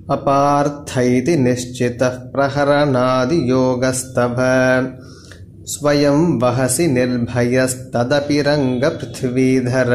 अपार्थ इति निश्चितः प्रहरणादियोगस्तव स्वयं वहसि निर्भयस्तदपि रङ्गपृथ्वीधर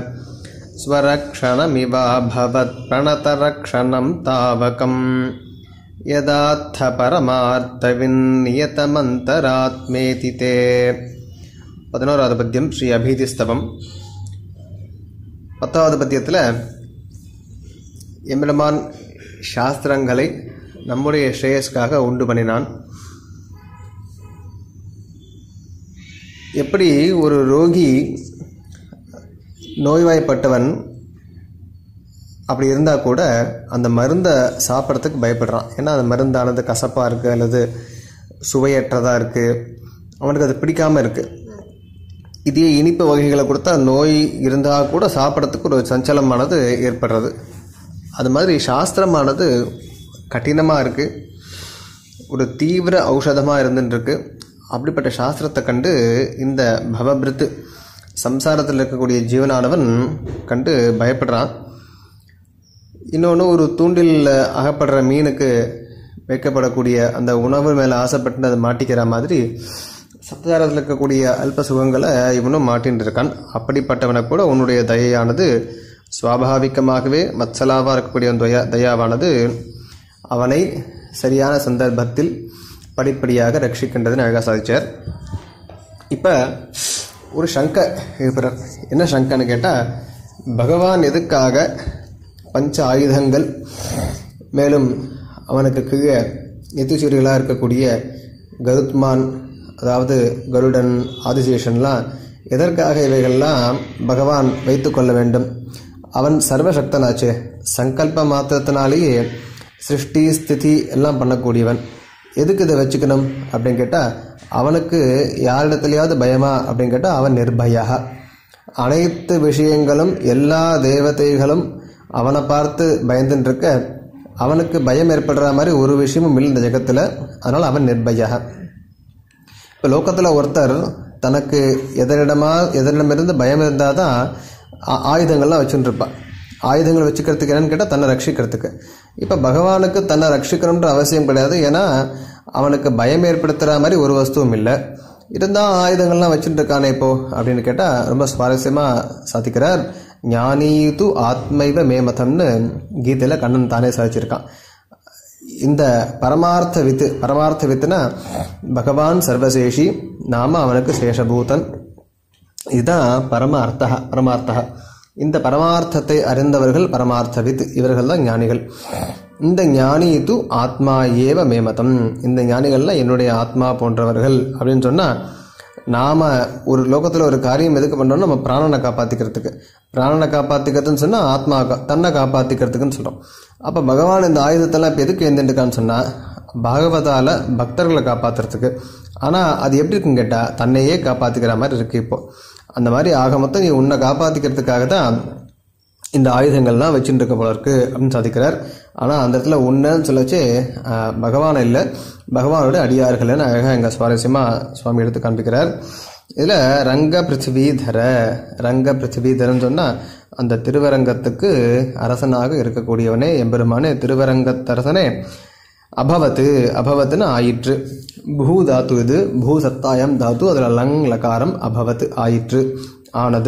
स्वरक्षणमिवाभवत् प्रणतरक्षणं तावकम् यदात्थ परमार्थविन्नियतमन्तरात्मेति ते பதினோராவது பத்தியம் ஸ்ரீ அபீதிஸ்தவம் பத்தாவது பத்தியத்தில் எம்பெருமான் சாஸ்திரங்களை நம்முடைய ஸ்ரேயஸ்க்காக உண்டு பண்ணினான் எப்படி ஒரு ரோகி நோய்வாய்ப்பட்டவன் அப்படி இருந்தால் கூட அந்த மருந்தை சாப்பிட்றதுக்கு பயப்படுறான் ஏன்னா அந்த மருந்தானது கசப்பாக இருக்குது அல்லது சுவையற்றதாக இருக்குது அவனுக்கு அது பிடிக்காமல் இருக்குது இதே இனிப்பு வகைகளை கொடுத்தா நோய் இருந்தால் கூட சாப்பிட்றதுக்கு ஒரு சஞ்சலமானது ஏற்படுறது அது மாதிரி சாஸ்திரமானது கடினமாக இருக்குது ஒரு தீவிர ஔஷதமாக இருந்துட்டுருக்கு அப்படிப்பட்ட சாஸ்திரத்தை கண்டு இந்த பவபிருத்து சம்சாரத்தில் இருக்கக்கூடிய ஜீவனானவன் கண்டு பயப்படுறான் இன்னொன்று ஒரு தூண்டில் அகப்படுற மீனுக்கு வைக்கப்படக்கூடிய அந்த உணவு மேலே ஆசைப்பட்டு அதை மாட்டிக்கிற மாதிரி சப்தாரத்தில் இருக்கக்கூடிய அல்ப சுகங்களை இவனும் மாட்டின்னு இருக்கான் அப்படிப்பட்டவனை கூட உன்னுடைய தயையானது சுவாபாவிகமாகவே மத்சலாவாக இருக்கக்கூடிய தயா தயாவானது அவனை சரியான சந்தர்ப்பத்தில் படிப்படியாக ரட்சிக்கின்றதுன்னு அழகாக சாதிச்சார் இப்போ ஒரு சங்க எழுப்புறார் என்ன சங்கன்னு கேட்டால் பகவான் எதுக்காக பஞ்ச ஆயுதங்கள் மேலும் அவனுக்கு கீழே எத்துச்சூரிகளாக இருக்கக்கூடிய கருத்மான் அதாவது கருடன் ஆதிசேஷன்லாம் எதற்காக இவைகள்லாம் பகவான் வைத்து கொள்ள வேண்டும் அவன் சர்வசக்தனாச்சே சங்கல்ப மாத்திரத்தினாலேயே சிருஷ்டி ஸ்திதி எல்லாம் பண்ணக்கூடியவன் எதுக்கு இதை வச்சுக்கணும் அப்படின்னு கேட்டால் அவனுக்கு யாரிடத்துலையாவது பயமா அப்படின்னு கேட்டால் அவன் நிர்பயாக அனைத்து விஷயங்களும் எல்லா தேவதைகளும் அவனை பார்த்து பயந்துட்டு இருக்க அவனுக்கு பயம் ஏற்படுற மாதிரி ஒரு விஷயமும் இல்லை இந்த ஜெகத்தில் அதனால் அவன் நிர்பயாக இப்போ லோக்கத்தில் ஒருத்தர் தனக்கு எதனிடமா எதனிடமிருந்து பயம் இருந்தால் தான் ஆயுதங்கள்லாம் வச்சுட்டு இருப்பான் ஆயுதங்கள் வச்சுக்கிறதுக்கு என்னன்னு கேட்டால் தன்னை ரட்சிக்கிறதுக்கு இப்போ பகவானுக்கு தன்னை ரட்சிக்கணுன்ற அவசியம் கிடையாது ஏன்னா அவனுக்கு பயம் ஏற்படுத்துகிற மாதிரி ஒரு வஸ்துவும் இல்லை இருந்தால் ஆயுதங்கள்லாம் வச்சுட்டு இருக்கானே இப்போ அப்படின்னு கேட்டால் ரொம்ப சுவாரஸ்யமாக சாதிக்கிறார் ஞானீது ஆத்மைவ மேமதம்னு கீதையில் கண்ணன் தானே சாதிச்சிருக்கான் இந்த பரமார்த்த வித்து பரமார்த்த வித்துனா பகவான் சர்வசேஷி நாம அவனுக்கு சேஷபூதன் இதுதான் பரம அர்த்தா பரமார்த்தா இந்த பரமார்த்தத்தை அறிந்தவர்கள் பரமார்த்தவித் இவர்கள் தான் ஞானிகள் இந்த ஞானி து ஆத்மா ஏவ மேமதம் இந்த ஞானிகள்லாம் என்னுடைய ஆத்மா போன்றவர்கள் அப்படின்னு சொன்னால் நாம் ஒரு லோகத்தில் ஒரு காரியம் எதுக்கு பண்ணுறோம் நம்ம பிராணனை காப்பாற்றிக்கிறதுக்கு பிராணனை காப்பாற்றிக்கிறதுன்னு சொன்னால் ஆத்மா தன்னை காப்பாற்றிக்கிறதுக்குன்னு சொல்கிறோம் அப்போ பகவான் இந்த ஆயுதத்தெல்லாம் இப்போ எதுக்கு எழுந்துட்டுக்கான்னு சொன்னால் பாகவதால் பக்தர்களை காப்பாற்றுறதுக்கு ஆனால் அது எப்படி இருக்குன்னு கேட்டால் தன்னையே காப்பாற்றிக்கிற மாதிரி இருக்குது இப்போது அந்த மாதிரி ஆக மொத்தம் நீ உன்னை காப்பாற்றிக்கிறதுக்காக தான் இந்த ஆயுதங்கள்லாம் வச்சுட்டு இருக்க போல இருக்கு அப்படின்னு சாதிக்கிறார் ஆனால் அந்த இடத்துல உன்னன்னு சொல்லச்சு பகவான் இல்லை பகவானோட அடியார்கள்னு அழகாக எங்கள் சுவாரஸ்யமாக சுவாமி எடுத்து காண்பிக்கிறார் இதில் ரங்க பிருத்திவிதர ரங்க பிருத்திவிதரன்னு சொன்னால் அந்த திருவரங்கத்துக்கு அரசனாக இருக்கக்கூடியவனே எம்பெருமானே திருவரங்கத்தரசனே அபவத்து அபவத்துன்னு ஆயிற்று பூ தாத்து இது பூ சத்தாயம் தாத்து அதில் லங் லகாரம் அபவத்து ஆயிற்று ஆனது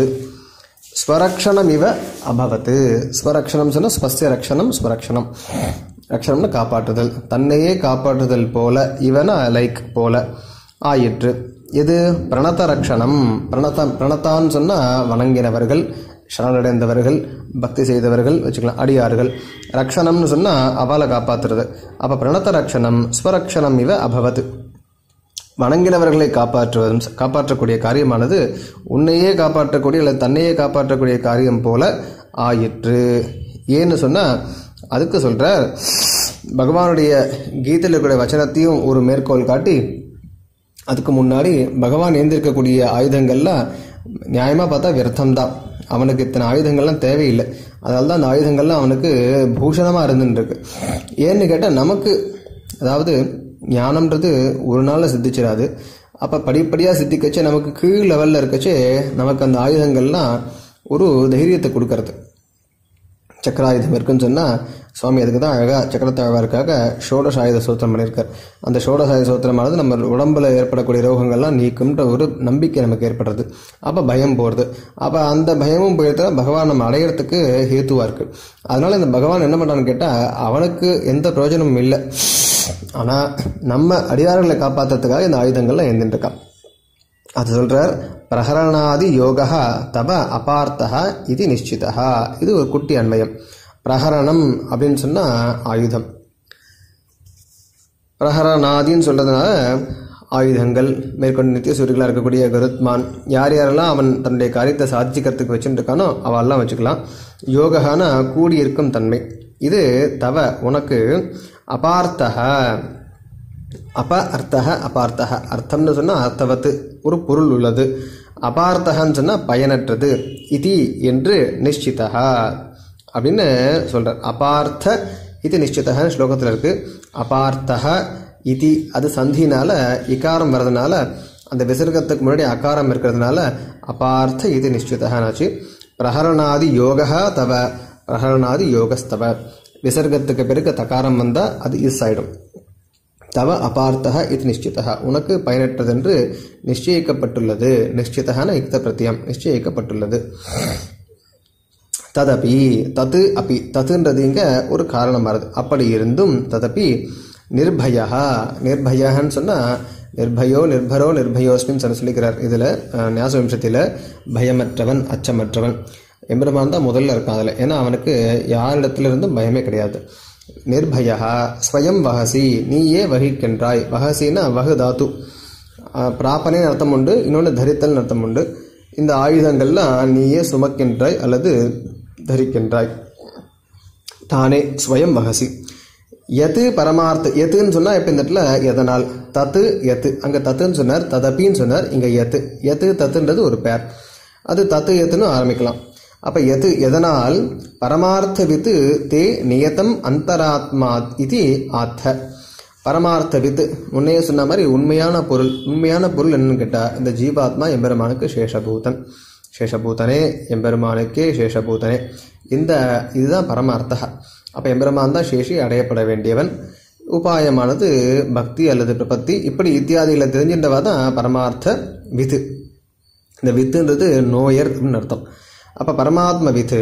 ஸ்வரக்ஷணம் இவ அபவத்து ஸ்வரக்ஷணம் சொன்னால் ஸ்வஸ்ய ரக்ஷணம் ஸ்வரக்ஷணம் ரக்ஷணம்னு காப்பாற்றுதல் தன்னையே காப்பாற்றுதல் போல இவன லைக் போல ஆயிற்று இது பிரணத ரக்ஷணம் பிரணத பிரணத்தான்னு சொன்னால் வணங்கினவர்கள் சரணடைந்தவர்கள் பக்தி செய்தவர்கள் வச்சுக்கலாம் அடியார்கள் ரக்ஷணம்னு சொன்னால் அவளை காப்பாற்றுறது அப்போ பிரணத ரக்ஷணம் ஸ்வரக்ஷணம் இவ அபவத் வணங்கினவர்களை காப்பாற்றுவதும் காப்பாற்றக்கூடிய காரியமானது உன்னையே காப்பாற்றக்கூடிய அல்லது தன்னையே காப்பாற்றக்கூடிய காரியம் போல ஆயிற்று ஏன்னு சொன்னால் அதுக்கு சொல்கிறார் பகவானுடைய கீதையில் இருக்கக்கூடிய வச்சனத்தையும் ஒரு மேற்கோள் காட்டி அதுக்கு முன்னாடி பகவான் ஏந்திருக்கக்கூடிய ஆயுதங்கள்லாம் நியாயமாக பார்த்தா வியர்த்தம் தான் அவனுக்கு இத்தனை ஆயுதங்கள்லாம் தேவையில்லை அதனால தான் அந்த ஆயுதங்கள்லாம் அவனுக்கு பூஷணமாக இருந்துருக்கு ஏன்னு கேட்டால் நமக்கு அதாவது ஞானம்ன்றது ஒரு நாளில் சித்திச்சிடாது அப்போ படிப்படியாக சித்திக்கச்சே நமக்கு கீழ் லெவலில் இருக்கச்சே நமக்கு அந்த ஆயுதங்கள்லாம் ஒரு தைரியத்தை கொடுக்கறது சக்கராயுதம் இருக்குன்னு சொன்னால் சுவாமி அதுக்கு தான் அழகாக சக்கரத்தாழ்வாருக்காக ஷோடசாயுத சூத்திரம் பண்ணியிருக்கார் அந்த ஷோடசாயுத சூத்திரமானது நம்ம உடம்புல ஏற்படக்கூடிய ரோகங்கள்லாம் நீக்கும்ன்ற ஒரு நம்பிக்கை நமக்கு ஏற்படுறது அப்போ பயம் போகிறது அப்போ அந்த பயமும் போயிட்டு பகவான் நம்ம அடையிறதுக்கு ஹேத்துவாக இருக்குது அதனால் இந்த பகவான் என்ன பண்ணுறான்னு கேட்டால் அவனுக்கு எந்த பிரயோஜனமும் இல்லை ஆனால் நம்ம அடியார்களை காப்பாற்றுறதுக்காக இந்த ஆயுதங்கள்லாம் எழுந்துட்டுருக்கான் அது சொல்றார் பிரகரணாதி யோகா தப அபார்த்தா இது நிச்சிதா இது ஒரு குட்டி அன்மயம் பிரகரணம் அப்படின்னு சொன்னா ஆயுதம் பிரகரணாதின்னு சொல்றதுனால ஆயுதங்கள் மேற்கொண்டு நித்திய சூரியர்களாக இருக்கக்கூடிய கருத்மான் யார் யாரெல்லாம் அவன் தன்னுடைய காரியத்தை சாதிக்கிறதுக்கு வச்சுட்டு இருக்கானோ அவெல்லாம் வச்சுக்கலாம் யோகான கூடியிருக்கும் தன்மை இது தவ உனக்கு அபார்த்தக அப அர்த்தக அபார்த்தக அர்த்தம்னு சொன்னால் அர்த்தவத்து ஒரு பொருள் உள்ளது அபார்த்தகன்னு சொன்னால் பயனற்றது இதி என்று நிச்சிதா அப்படின்னு சொல்கிறார் அபார்த்த இது நிச்சிதகன்னு ஸ்லோகத்தில் இருக்குது அபார்த்தக இதி அது சந்தினால இகாரம் வர்றதுனால அந்த விசர்க்கத்துக்கு முன்னாடி அகாரம் இருக்கிறதுனால அபார்த்த இது நிச்சிதகனாச்சு பிரகரணாதி யோகா தவ பிரகரணாதி யோகஸ்தவ விசர்க்கத்துக்கு பிறகு தகாரம் வந்தால் அது இஸ் ஆயிடும் தவ அபார்த்தக இது நிச்சிதா உனக்கு பயனற்றதென்று நிச்சயிக்கப்பட்டுள்ளது நிச்சிதகான யுக்த பிரத்தியம் நிச்சயிக்கப்பட்டுள்ளது ததபி தத்து அப்பி தத்துன்றது இங்க ஒரு காரணம் வருது அப்படி இருந்தும் ததப்பி நிர்பயா நிர்பயான்னு சொன்னா நிர்பயோ நிர்பரோ நிர்பயோஸ்மின் சொல்லி சொல்லிக்கிறார் இதுல அஹ், ஞாச வம்சத்தில் பயமற்றவன் அச்சமற்றவன் எம்பெருமான் தான் முதல்ல இருக்கான் அதில் ஏன்னா அவனுக்கு யாரிடத்துல இருந்தும் பயமே கிடையாது நிர்பயா ஸ்வயம் வகசி நீயே வகிக்கின்றாய் வகசின்னா வகு தாத்து அஹ், பிராபனைன்னு அர்த்தம் உண்டு இன்னொன்று தரித்தல்னு அர்த்தம் உண்டு இந்த ஆயுதங்கள்லாம் நீயே சுமக்கின்றாய் அல்லது தரிக்கின்றாய் தானே ஸ்வயம் வகசி எது பரமார்த்த எதுன்னு சொன்னா இப்ப இந்த இடத்துல எதனால் தத்து எத்து அங்க தத்துன்னு சொன்னார் ததப்பின்னு சொன்னார் இங்க எத்து எத்து தத்துன்றது ஒரு பேர் அது தத்து எத்துன்னு ஆரம்பிக்கலாம் அப்ப எது எதனால் பரமார்த்த வித்து தே நியதம் அந்தராத்மா இது ஆத்த பரமார்த்த வித்து முன்னையே சொன்ன மாதிரி உண்மையான பொருள் உண்மையான பொருள் என்னன்னு கேட்டா இந்த ஜீவாத்மா எம்பெருமானுக்கு சேஷபூதன் சேஷபூதனே எம்பெருமானுக்கே சேஷபூதனே இந்த இதுதான் பரமார்த்தக அப்போ எம்பெருமான் தான் சேஷி அடையப்பட வேண்டியவன் உபாயமானது பக்தி அல்லது பிரபத்தி இப்படி இத்தியாதிகளை தெரிஞ்சின்றவா தான் பரமார்த்த வித்து இந்த வித்துன்றது நோயர் அப்படின்னு அர்த்தம் அப்போ பரமாத்ம வித்து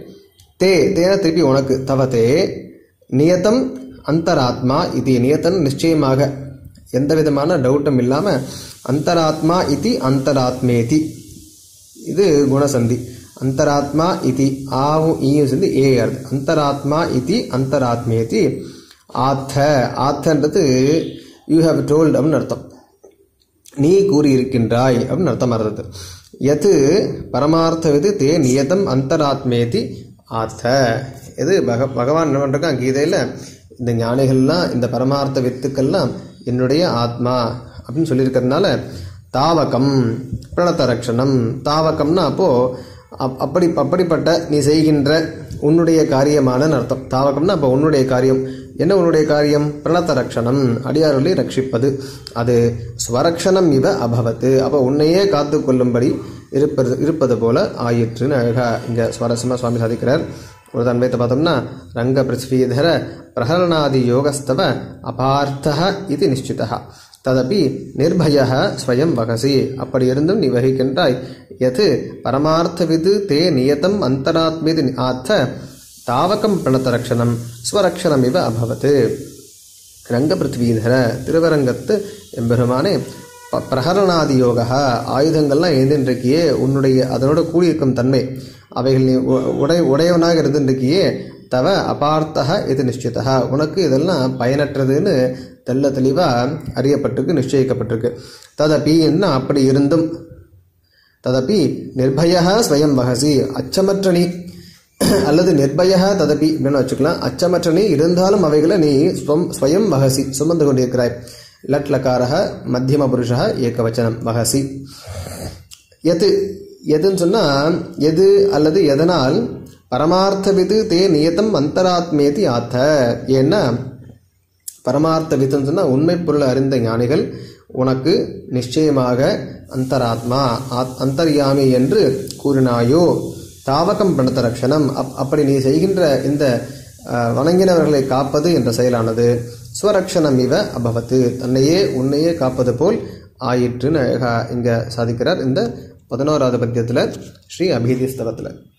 தே தேன திருப்பி உனக்கு தவத்தே நியதம் அந்தராத்மா இது நியத்தன் நிச்சயமாக எந்த விதமான டவுட்டும் இல்லாமல் அந்தராத்மா இது அந்தராத்மேதி இது குணசந்தி அந்தராத்மா இதி ஆவும் ஈயும் சேர்ந்து ஏ ஆறுது அந்தராத்மா இதி அந்தராத்மேதி ஆத்த ஆத்தன்றது யூ ஹேவ் டோல்ட் அப்படின்னு அர்த்தம் நீ கூறியிருக்கின்றாய் அப்படின்னு அர்த்தம் வருது எது பரமார்த்தவிது தே நியதம் அந்தராத்மேதி ஆத்த இது பக பகவான் என்ன பண்ணுறான் கீதையில் இந்த ஞானிகள்லாம் இந்த பரமார்த்த வித்துக்கள்லாம் என்னுடைய ஆத்மா அப்படின்னு சொல்லியிருக்கிறதுனால தாவகம் பிரணத்த ரக்ஷணம் தாவகம்னா அப்போ அப்- அப்படி அப்படிப்பட்ட நீ செய்கின்ற உன்னுடைய காரியமான அர்த்தம் தாவகம்னா அப்போ உன்னுடைய காரியம் என்ன உன்னுடைய காரியம் பிரணத்த ரக்ஷணம் அடியார்களை ரட்சிப்பது அது ஸ்வரக்ஷணம் இவ அபவத்து அப்போ உன்னையே காத்து கொள்ளும்படி இருப்பது இருப்பது போல ஆயிற்றுன்னு அழகா இங்க சுவாரஸ்யமா சுவாமி சாதிக்கிறார் ஒரு தன்மையத்தை பார்த்தோம்னா ரங்க பிருத்வீதர பிரகரணாதி யோகஸ்தவ அபார்த்தக இது நிச்சிதா ததபி நிர்பய ஸ்வயம் வகசி அப்படி இருந்தும் நீ வகிக்கின்றாய் எது பரமார்த்தவிது தே நியதம் அந்தராத்மிது ஆத்த தாவகம் பிரணத்தரக்ஷணம் ஸ்வரக்ஷணம் இவ அபவத் ரங்கபிருத்வீதர திருவரங்கத்து எம்பெருமானே ப- பிரகரணாதி யோகா ஆயுதங்கள்லாம் எழுந்தின்றிருக்கியே உன்னுடைய அதனோட கூடியிருக்கும் தன்மை அவைகள் நீ உ- உடை உடையவனாக இருந்திருக்கியே தவ அபார்த்தக இது நிச்சிதா உனக்கு இதெல்லாம் பயனற்றதுன்னு தெள்ள தெளிவா அறியப்பட்டிருக்கு நிச்சயிக்கப்பட்டிருக்கு ததபி என்ன அப்படி இருந்தும் ததபி நிர்பய ஸ்வயம் வகசி அச்சமற்ற நீ அல்லது நிர்பய ததபி அப்படின்னு வச்சுக்கலாம் அச்சமற்ற நீ இருந்தாலும் அவைகளை நீ ஸ்வம் ஸ்வயம் வகசி சுமந்து கொண்டிருக்கிறாய் லட் லகாரக மத்தியம புருஷா ஏகவச்சனம் வகசி எது எதுன்னு சொன்னா எது அல்லது எதனால் பரமார்த்தவிது தே நியதம் அந்தராத்மேதி ஆத்த ஏன்னா பரமார்த்த வித்துன்னு சொன்னா உண்மை பொருளை அறிந்த ஞானிகள் உனக்கு நிச்சயமாக அந்தராத்மா ஆத்- அந்தர்யாமி என்று கூறினாயோ தாவகம் பிரணத்த ரக்ஷணம் அப் அப்படி நீ செய்கின்ற இந்த அஹ், வணங்கினவர்களை காப்பது என்ற செயலானது ஸ்வரக்ஷணம் இவ அபவத்து தன்னையே உன்னையே காப்பது போல் ஆயிற்றுன்னு அழகா இங்க சாதிக்கிறார் இந்த பதினோராவது பத்தியத்தில் ஸ்ரீ அபிதி ஸ்தலத்தில்